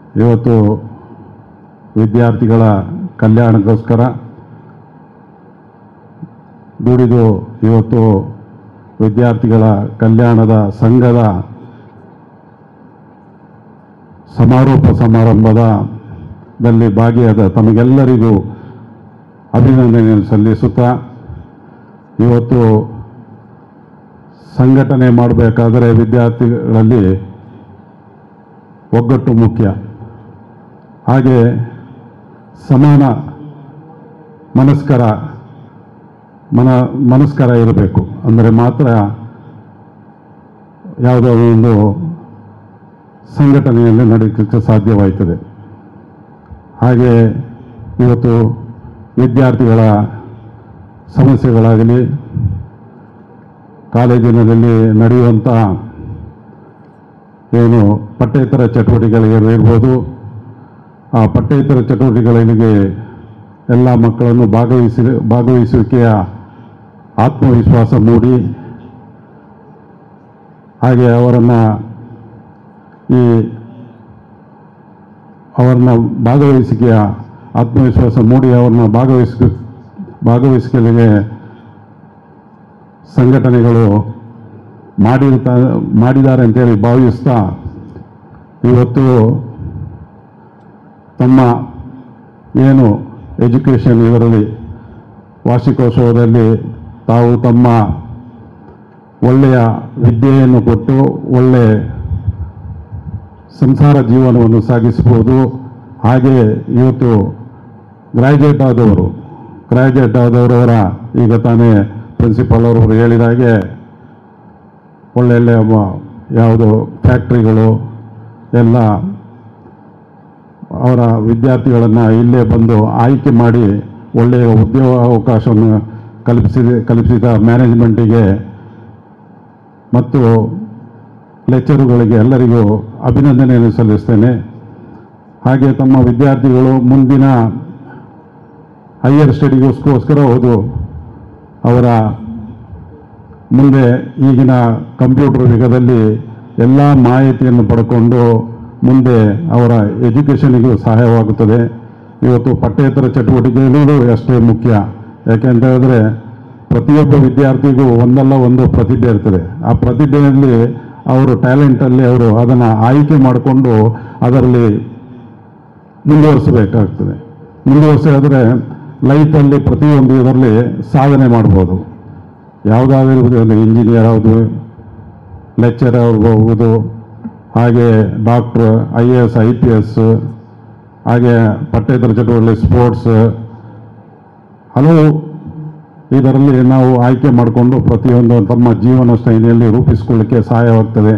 ಇವತ್ತು ವಿದ್ಯಾರ್ಥಿಗಳ ಕಲ್ಯಾಣಕ್ಕೋಸ್ಕರ ದುಡಿದು ಇವತ್ತು ವಿದ್ಯಾರ್ಥಿಗಳ ಕಲ್ಯಾಣದ ಸಂಘದ ಸಮಾರೋಪ ಸಮಾರಂಭದ ದಲ್ಲಿ ಭಾಗಿಯಾದ ತಮಗೆಲ್ಲರಿಗೂ ಅಭಿನಂದನೆಯನ್ನು ಸಲ್ಲಿಸುತ್ತಾ ಇವತ್ತು ಸಂಘಟನೆ ಮಾಡಬೇಕಾದರೆ ವಿದ್ಯಾರ್ಥಿಗಳಲ್ಲಿ ಒಗ್ಗಟ್ಟು ಮುಖ್ಯ ಹಾಗೆ ಸಮಾನ ಮನಸ್ಕರ ಮನ ಮನಸ್ಕರ ಇರಬೇಕು ಅಂದರೆ ಮಾತ್ರ ಯಾವುದೋ ಒಂದು ಸಂಘಟನೆಯಲ್ಲಿ ನಡೆಯಲಿಕ್ಕೆ ಸಾಧ್ಯವಾಯ್ತದೆ ಹಾಗೆ ಇವತ್ತು ವಿದ್ಯಾರ್ಥಿಗಳ ಸಮಸ್ಯೆಗಳಾಗಲಿ ಕಾಲೇಜಿನಲ್ಲಿ ನಡೆಯುವಂಥ ಏನು ಪಠ್ಯೇತರ ಚಟುವಟಿಕೆಗಳಿಗೆ ಇರ್ಬೋದು ಆ ಪಠ್ಯೇತರ ಚಟುವಟಿಕೆಗಳಿಗೆ ಎಲ್ಲ ಮಕ್ಕಳನ್ನು ಭಾಗವಹಿಸಿ ಭಾಗವಹಿಸುವಿಕೆಯ ಆತ್ಮವಿಶ್ವಾಸ ಮೂಡಿ ಹಾಗೆ ಅವರನ್ನು ಈ ಅವರನ್ನ ಭಾಗವಹಿಸಿಕೆಯ ಆತ್ಮವಿಶ್ವಾಸ ಮೂಡಿ ಅವ್ರನ್ನ ಭಾಗವಹಿಸ ಭಾಗವಹಿಸಿಕೆಗೆ ಸಂಘಟನೆಗಳು ಮಾಡಿರ್ತಾ ಮಾಡಿದ್ದಾರೆ ಅಂತೇಳಿ ಭಾವಿಸ್ತಾ ಇವತ್ತು ತಮ್ಮ ಏನು ಎಜುಕೇಷನ್ ಇದರಲ್ಲಿ ವಾರ್ಷಿಕೋತ್ಸವದಲ್ಲಿ ತಾವು ತಮ್ಮ ಒಳ್ಳೆಯ ವಿದ್ಯೆಯನ್ನು ಕೊಟ್ಟು ಒಳ್ಳೆ ಸಂಸಾರ ಜೀವನವನ್ನು ಸಾಗಿಸಬಹುದು ಹಾಗೆ ಇವತ್ತು ಗ್ರಾಜ್ಯುಯೇಟ್ ಆದವರು ಗ್ರಾಜ್ಯುಯೇಟ್ ಆದವರವರ ಈಗ ತಾನೇ ಪ್ರಿನ್ಸಿಪಾಲ್ ಅವರು ಹೇಳಿದ ಹಾಗೆ ಒಳ್ಳೊಳ್ಳೆ ಯಾವುದು ಫ್ಯಾಕ್ಟ್ರಿಗಳು ಎಲ್ಲ ಅವರ ವಿದ್ಯಾರ್ಥಿಗಳನ್ನು ಇಲ್ಲೇ ಬಂದು ಆಯ್ಕೆ ಮಾಡಿ ಒಳ್ಳೆಯ ಉದ್ಯೋಗ ಅವಕಾಶವನ್ನು ಕಲ್ಪಿಸಿದ ಕಲ್ಪಿಸಿದ ಮ್ಯಾನೇಜ್ಮೆಂಟಿಗೆ ಮತ್ತು ಲೆಕ್ಚರುಗಳಿಗೆ ಎಲ್ಲರಿಗೂ ಅಭಿನಂದನೆಯನ್ನು ಸಲ್ಲಿಸ್ತೇನೆ ಹಾಗೆ ತಮ್ಮ ವಿದ್ಯಾರ್ಥಿಗಳು ಮುಂದಿನ ಹೈಯರ್ ಸ್ಟಡಿಗೋಸ್ಕರ ಹೋದು ಅವರ ಮುಂದೆ ಈಗಿನ ಕಂಪ್ಯೂಟರ್ ಯುಗದಲ್ಲಿ ಎಲ್ಲ ಮಾಹಿತಿಯನ್ನು ಪಡ್ಕೊಂಡು ಮುಂದೆ ಅವರ ಎಜುಕೇಷನಿಗೂ ಸಹಾಯವಾಗುತ್ತದೆ ಇವತ್ತು ಪಠ್ಯೇತರ ಚಟುವಟಿಕೆಗಳು ಅಷ್ಟೇ ಮುಖ್ಯ ಯಾಕೆಂತ ಹೇಳಿದ್ರೆ ಪ್ರತಿಯೊಬ್ಬ ವಿದ್ಯಾರ್ಥಿಗೂ ಒಂದಲ್ಲ ಒಂದು ಪ್ರತಿಭೆ ಇರ್ತದೆ ಆ ಪ್ರತಿಭೆಯಲ್ಲಿ ಅವರು ಟ್ಯಾಲೆಂಟಲ್ಲಿ ಅವರು ಅದನ್ನು ಆಯ್ಕೆ ಮಾಡಿಕೊಂಡು ಅದರಲ್ಲಿ ಮುಂದುವರಿಸಬೇಕಾಗ್ತದೆ ಮುಂದುವರಿಸಿದ್ರೆ ಲೈಫಲ್ಲಿ ಪ್ರತಿಯೊಂದು ಇದರಲ್ಲಿ ಸಾಧನೆ ಮಾಡ್ಬೋದು ಯಾವುದಾದ್ರೂ ಇಂಜಿನಿಯರ್ ಹೌದು ಲೆಕ್ಚರ್ ಆಗ್ಬೋದು ಹಾಗೆ doctor I A S I P S ಹಾಗೆ ಪಠ್ಯೇತರ ಚಟುವಟಿಕೆ ಸ್ಪೋರ್ಟ್ಸ್ ಹಲವು ಇದರಲ್ಲಿ ನಾವು ಆಯ್ಕೆ ಮಾಡಿಕೊಂಡು ಪ್ರತಿಯೊಂದು ತಮ್ಮ ಜೀವನ ಶೈಲಿಯಲ್ಲಿ ರೂಪಿಸಿಕೊಳ್ಳಿಕ್ಕೆ ಸಹಾಯವಾಗ್ತದೆ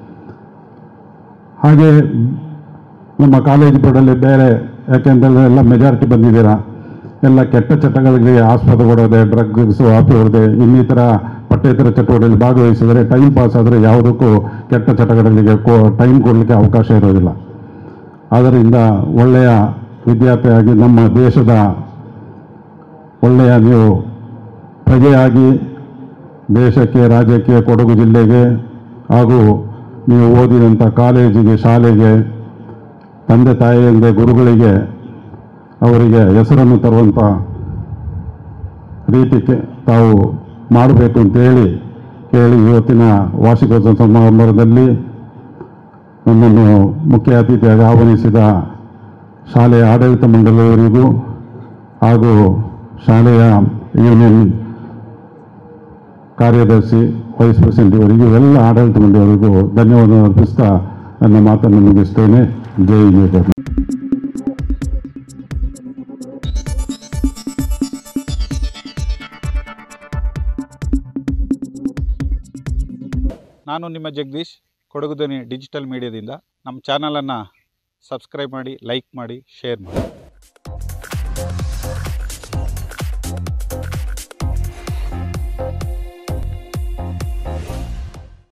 ಹಾಗೆ ನಮ್ಮ ಕಾಲೇಜ್ ಬೋರ್ಡಲ್ಲಿ ಬೇರೆ ಯಾಕೆಂತಂದರೆ ಎಲ್ಲ ಮೆಜಾರಿಟಿ ಬಂದಿದ್ದೀರಾ ಎಲ್ಲ ಕೆಟ್ಟ ಚಟಗಳಿಗೆ ಆಸ್ಪದ ಕೊಡೋದೆ ಡ್ರಗ್ಸ್ ಆಪಿ ಹೊಡೆದೆ ಇನ್ನಿತರ ಪಠ್ಯೇತರ ಚಟುವಟಿಕೆಯಲ್ಲಿ ಭಾಗವಹಿಸಿದರೆ ಟೈಮ್ ಪಾಸ್ ಆದರೆ ಯಾವುದಕ್ಕೂ ಕೆಟ್ಟ ಚಟಗಳಿಗೆ ಟೈಮ್ ಕೊಡಲಿಕ್ಕೆ ಅವಕಾಶ ಇರೋದಿಲ್ಲ ಆದ್ದರಿಂದ ಒಳ್ಳೆಯ ವಿದ್ಯಾರ್ಥಿಯಾಗಿ ನಮ್ಮ ದೇಶದ ಒಳ್ಳೆಯ ನೀವು ಪ್ರಜೆಯಾಗಿ ದೇಶಕ್ಕೆ ರಾಜ್ಯಕ್ಕೆ ಕೊಡಗು ಜಿಲ್ಲೆಗೆ ಹಾಗೂ ನೀವು ಓದಿದಂಥ ಕಾಲೇಜಿಗೆ ಶಾಲೆಗೆ ತಂದೆ ತಾಯಿಯಿಂದ ಗುರುಗಳಿಗೆ ಅವರಿಗೆ ಹೆಸರನ್ನು ತರುವಂಥ ರೀತಿಗೆ ತಾವು ಮಾಡಬೇಕು ಅಂತೇಳಿ ಕೇಳಿ ಇವತ್ತಿನ ವಾರ್ಷಿಕೋತ್ಸವ ಸಮಾರಂಭದಲ್ಲಿ ನಮ್ಮನ್ನು ಮುಖ್ಯ ಅತಿಥಿಯಾಗಿ ಆಹ್ವಾನಿಸಿದ ಶಾಲೆಯ ಆಡಳಿತ ಮಂಡಳಿಯವರಿಗೂ ಹಾಗೂ ಶಾಲೆಯ ಯೂನಿಯನ್ ಕಾರ್ಯದರ್ಶಿ ವೈಸ್ ಪ್ರೆಸಿಡೆಂಟ್ ಇವರಿಗೂ ಎಲ್ಲ ಆಡಳಿತ ಮಂಡಳಿಯವರಿಗೂ ಧನ್ಯವಾದ ಅರ್ಪಿಸ್ತಾ ನನ್ನ ಮಾತನ್ನು ಮುಗಿಸ್ತೇನೆ ಜೈ ನೇತಾರ ನಾನು ನಿಮ್ಮ ಜಗದೀಶ್ ಕೊಡಗು ಧ್ವನಿ ಡಿಜಿಟಲ್ ಮೀಡಿಯಾದಿಂದ ನಮ್ಮ ಚಾನಲನ್ನು ಸಬ್ಸ್ಕ್ರೈಬ್ ಮಾಡಿ ಲೈಕ್ ಮಾಡಿ ಶೇರ್ ಮಾಡಿ